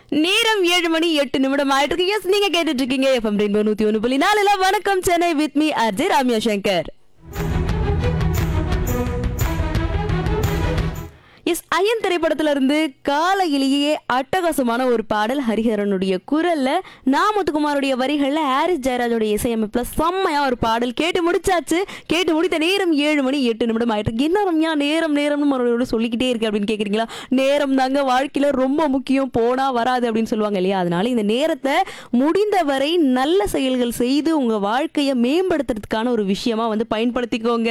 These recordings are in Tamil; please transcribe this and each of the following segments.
நேரம் ஏழு மணி எட்டு நிமிடம் ஆயிட்டு இருக்கு எஸ் நீங்க கேட்டுட்டு இருக்கீங்க எஃப்எம் ரெயின்போ நூத்தி ஒன்று புள்ளி நாலுல வணக்கம் Chennai with me RJ Ramya Shankar எஸ் ஐயன் திரைப்படத்துல இருந்து காலையிலேயே அட்டகாசமான ஒரு பாடல் ஹரிஹரனுடைய குரல்ல நாமத்துக்குமாருடைய வரிகள்ல ஹாரிஸ் ஜெயராஜோட இசையமைப்புல செம்மையா ஒரு பாடல் கேட்டு முடிச்சாச்சு கேட்டு முடித்த நேரம் ஏழு மணி எட்டு நிமிடம் ஆயிட்டு இருக்கு. என்ன ரம்யா நேரம் நேரம்னு மறுபடியும் சொல்லிக்கிட்டே இருக்கு அப்படின்னு கேக்குறீங்களா நேரம் தாங்க வாழ்க்கையில ரொம்ப முக்கியம் போனா வராது அப்படின்னு சொல்லுவாங்க இல்லையா அதனால இந்த நேரத்தை முடிந்தவரை நல்ல செயல்கள் செய்து உங்க வாழ்க்கையை மேம்படுத்துறதுக்கான ஒரு விஷயமா வந்து பயன்படுத்திக்கோங்க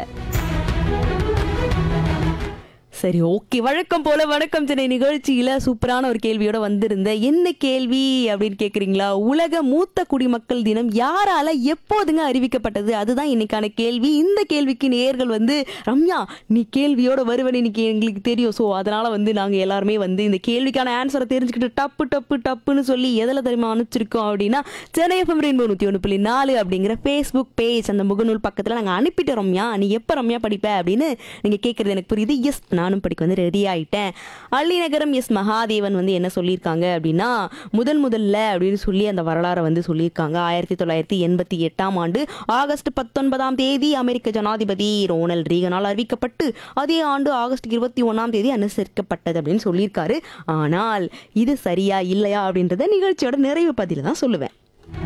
சரி ஓகே வழக்கம் போல வணக்கம் சென்னை நிகழ்ச்சியில சூப்பரான ஒரு கேள்வியோட வந்திருந்தேன் என்ன கேள்வி அப்படின்னு கேக்குறீங்களா உலக மூத்த குடிமக்கள் தினம் யாரால எப்போதுங்க அறிவிக்கப்பட்டது அதுதான் இன்னைக்கான கேள்வி இந்த கேள்விக்கு நேர்கள் வந்து ரம்யா நீ கேள்வியோட வருவன் இன்னைக்கு எங்களுக்கு தெரியும் ஸோ அதனால வந்து நாங்க எல்லாருமே வந்து இந்த கேள்விக்கான ஆன்சரை தெரிஞ்சுக்கிட்டு டப்பு டப்பு டப்புன்னு சொல்லி எதில் தெரியுமா அனுப்பிச்சிருக்கோம் அப்படின்னா சென்னை எஃப்எம் ரெயின்போ நூற்றி ஒன்று புள்ளி நாலு அப்படிங்கிற ஃபேஸ்புக் பேஜ் அந்த முகநூல் பக்கத்தில் நாங்கள் அனுப்பிட்டோம் ரம்யா நீ எப்போ ரம்யா படிப்ப அப்படின்னு நீங்கள் கேட்குறது எனக்கு புரியுது எஸ் நானும் படிக்க வந்து ரெடி ஆயிட்டேன் அள்ளிநகரம் எஸ் மகாதேவன் வந்து என்ன சொல்லியிருக்காங்க அப்படின்னா முதன் முதல்ல அப்படின்னு சொல்லி அந்த வரலாறை வந்து சொல்லியிருக்காங்க ஆயிரத்தி தொள்ளாயிரத்தி எண்பத்தி எட்டாம் ஆண்டு ஆகஸ்ட் பத்தொன்பதாம் தேதி அமெரிக்க ஜனாதிபதி ரோனல்ட் ரீகனால் அறிவிக்கப்பட்டு அதே ஆண்டு ஆகஸ்ட் இருபத்தி ஒன்றாம் தேதி அனுசரிக்கப்பட்டது அப்படின்னு சொல்லியிருக்காரு ஆனால் இது சரியா இல்லையா அப்படின்றத நிகழ்ச்சியோட நிறைவு பதில தான் சொல்லுவேன்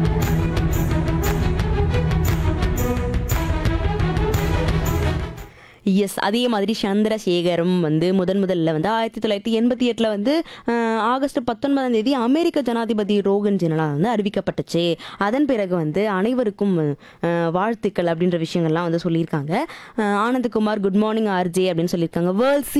எஸ் அதே மாதிரி சந்திரசேகரும் வந்து முதன் முதல்ல வந்து ஆயிரத்தி தொள்ளாயிரத்தி எண்பத்தி எட்டில் வந்து அஹ், ஆகஸ்ட் பத்தொன்பதாம் தேதி அமெரிக்க ஜனாதிபதி ரோகன் ஜெனலால் வந்து அறிவிக்கப்பட்டுச்சு அதன் பிறகு வந்து அனைவருக்கும் அஹ், வாழ்த்துக்கள் அப்படின்ற விஷயங்கள்லாம் வந்து சொல்லியிருக்காங்க அஹ், ஆனந்தகுமார் குட் மார்னிங் ஆர்ஜே அப்படின்னு சொல்லியிருக்காங்க வேர்ல்ட்